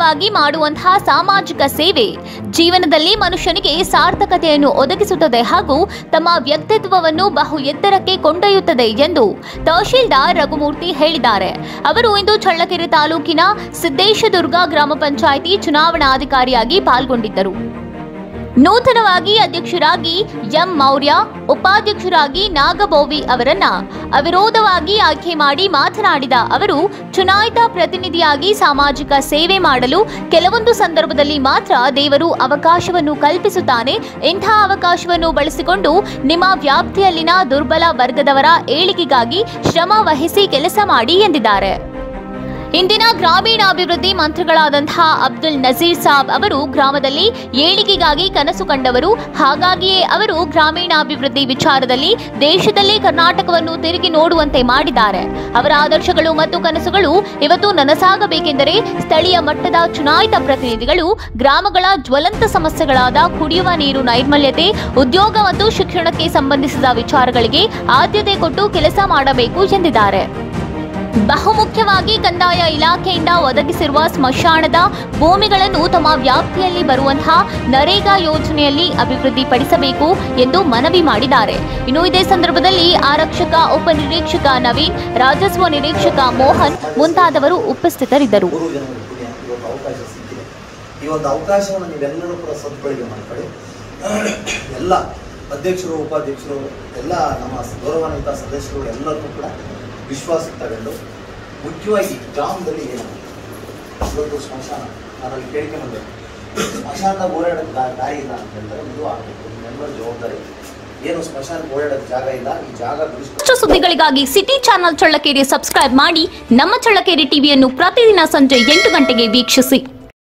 ನೂತನವಾಗಿ ಮಾಡುವಂತಹ ಸಾಮಾಜಿಕ ಸೇವೆ ಜೀವನದಲ್ಲಿ ಮನುಷ್ಯನಿಗೆ ಸಾರ್ಥಕತೆಯನ್ನು ಒದಗಿಸುತ್ತದೆ ಹಾಗೂ ತಮ್ಮ ವ್ಯಕ್ತಿತ್ವವನ್ನು ಬಹು ಎತ್ತರಕ್ಕೆ ಕೊಂಡೊಯ್ಯುತ್ತದೆ ಎಂದು ತಹಶೀಲ್ದಾರ್ ರಘುಮೂರ್ತಿ ಹೇಳಿದ್ದಾರೆ ಅವರು ಇಂದು ಚಳ್ಳಕೆರೆ ತಾಲೂಕಿನ ಸಿದ್ದೇಶದುರ್ಗ ಗ್ರಾಮ ಪಂಚಾಯಿತಿ ಚುನಾವಣಾಧಿಕಾರಿಯಾಗಿ ಪಾಲ್ಗೊಂಡಿದ್ದರು ನೂತನವಾಗಿ ಅಧ್ಯಕ್ಷರಾಗಿ ಎಂ ಮೌರ್ಯ ಉಪಾಧ್ಯಕ್ಷರಾಗಿ ನಾಗಬೋವಿ ಅವರನ್ನ ಅವಿರೋಧವಾಗಿ ಆಯ್ಕೆ ಮಾಡಿ ಮಾತನಾಡಿದ ಅವರು ಚುನಾಯಿತ ಪ್ರತಿನಿಧಿಯಾಗಿ ಸಾಮಾಜಿಕ ಸೇವೆ ಮಾಡಲು ಕೆಲವೊಂದು ಸಂದರ್ಭದಲ್ಲಿ ಮಾತ್ರ ದೇವರು ಅವಕಾಶವನ್ನು ಕಲ್ಪಿಸುತ್ತಾನೆ ಇಂಥ ಅವಕಾಶವನ್ನು ಬಳಸಿಕೊಂಡು ನಿಮ್ಮ ವ್ಯಾಪ್ತಿಯಲ್ಲಿನ ದುರ್ಬಲ ವರ್ಗದವರ ಏಳಿಗೆಗಾಗಿ ಶ್ರಮ ವಹಿಸಿ ಕೆಲಸ ಮಾಡಿ ಎಂದಿದ್ದಾರೆ ಇಂದಿನ ಗ್ರಾಮೀಣಾಭಿವೃದ್ಧಿ ಮಂತ್ರಿಗಳಾದಂತಹ ಅಬ್ದುಲ್ ನಜೀರ್ ಸಾಬ್ ಅವರು ಗ್ರಾಮದಲ್ಲಿ ಏಳಿಗೆಗಾಗಿ ಕನಸು ಕಂಡವರು ಹಾಗಾಗಿಯೇ ಅವರು ಗ್ರಾಮೀಣಾಭಿವೃದ್ಧಿ ವಿಚಾರದಲ್ಲಿ ದೇಶದಲ್ಲಿ ಕರ್ನಾಟಕವನ್ನು ತಿರುಗಿ ನೋಡುವಂತೆ ಮಾಡಿದ್ದಾರೆ ಅವರ ಆದರ್ಶಗಳು ಮತ್ತು ಕನಸುಗಳು ಇವತ್ತು ನನಸಾಗಬೇಕೆಂದರೆ ಸ್ಥಳೀಯ ಮಟ್ಟದ ಚುನಾಯಿತ ಪ್ರತಿನಿಧಿಗಳು ಗ್ರಾಮಗಳ ಜ್ವಲಂತ ಸಮಸ್ಯೆಗಳಾದ ಕುಡಿಯುವ ನೀರು ನೈರ್ಮಲ್ಯತೆ ಉದ್ಯೋಗ ಮತ್ತು ಶಿಕ್ಷಣಕ್ಕೆ ಸಂಬಂಧಿಸಿದ ವಿಚಾರಗಳಿಗೆ ಆದ್ಯತೆ ಕೊಟ್ಟು ಕೆಲಸ ಮಾಡಬೇಕು ಎಂದಿದ್ದಾರೆ ಬಹುಮುಖ್ಯವಾಗಿ ಕಂದಾಯ ಇಲಾಖೆಯಿಂದ ಒದಗಿಸಿರುವ ಸ್ಮಶಾನದ ಭೂಮಿಗಳನ್ನು ತಮ್ಮ ವ್ಯಾಪ್ತಿಯಲ್ಲಿ ಬರುವಂತಹ ನರೇಗಾ ಯೋಜನೆಯಲ್ಲಿ ಅಭಿವೃದ್ಧಿಪಡಿಸಬೇಕು ಎಂದು ಮನವಿ ಮಾಡಿದ್ದಾರೆ ಇನ್ನು ಇದೇ ಸಂದರ್ಭದಲ್ಲಿ ಆರಕ್ಷಕ ಉಪನಿರೀಕ್ಷಕ ನವೀನ್ ರಾಜಸ್ವ ನಿರೀಕ್ಷಕ ಮೋಹನ್ ಮುಂತಾದವರು ಉಪಸ್ಥಿತರಿದ್ದರು ಮೂರು ಜನರು ಕೂಡಿ ಇವತ್ತು ಅವಕಾಶ ಸಿಕ್ಕಿದೆ ಈ ಒಂದು ಅವಕಾಶವನ್ನು ನೀವೆಲ್ಲರೂ ಕೂಡ ಸದ್ಬಳಕೆ ಮಾಡ್ಕೊಳ್ಳಿ ಎಲ್ಲ ಅಧ್ಯಕ್ಷರು ಉಪಾಧ್ಯಕ್ಷರು ಎಲ್ಲ ನಮ್ಮ ಗೌರವಾನ್ವಿತ ಸದಸ್ಯರು ಎಲ್ಲರಿಗೂ ಕೂಡ ವಿಶ್ವಾಸಕ್ಕೆ ತಗೊಂಡು ಮುಖ್ಯವಾಗಿ ಗ್ರಾಮದಲ್ಲಿ ಏನು ಇವತ್ತು ಸ್ಮಶಾನ ನಾನಲ್ಲಿ ಕೇಳ್ಕೊಂಬಂದೆ ಸ್ಮಶಾನದಾಗ ಓಡಾಡೋಕ್ಕೆ ದಾ- ದಾರಿ ಇಲ್ಲ ಅಂತ ಹೇಳ್ತಾರೆ ಇದು ಆಗಬೇಕು ನಿಮ್ಮೆಲ್ಲರ ಜವಾಬ್ದಾರಿ ಏನು ಸ್ಮಶಾನಕ್ಕೆ ಓಡಾಡೋಕ್ಕೆ ಜಾಗ ಇಲ್ಲ ಈ ಜಾಗ ಬಿಡಿಸ್ಕೊಂಡು ಹೆಚ್ಚು ಸುದ್ದಿಗಳಿಗಾಗಿ ಸಿಟಿ ಚಾನೆಲ್ ಚಳ್ಳಕೆರೆ ಸಬ್ಸ್ಕ್ರೈಬ್ ಮಾಡಿ ನಮ್ಮ ಚಳ್ಳಕೆರೆ ಟಿವಿಯನ್ನು ಪ್ರತಿದಿನ ಸಂಜೆ ಎಂಟು ಗಂಟೆಗೆ ವೀಕ್ಷಿಸಿ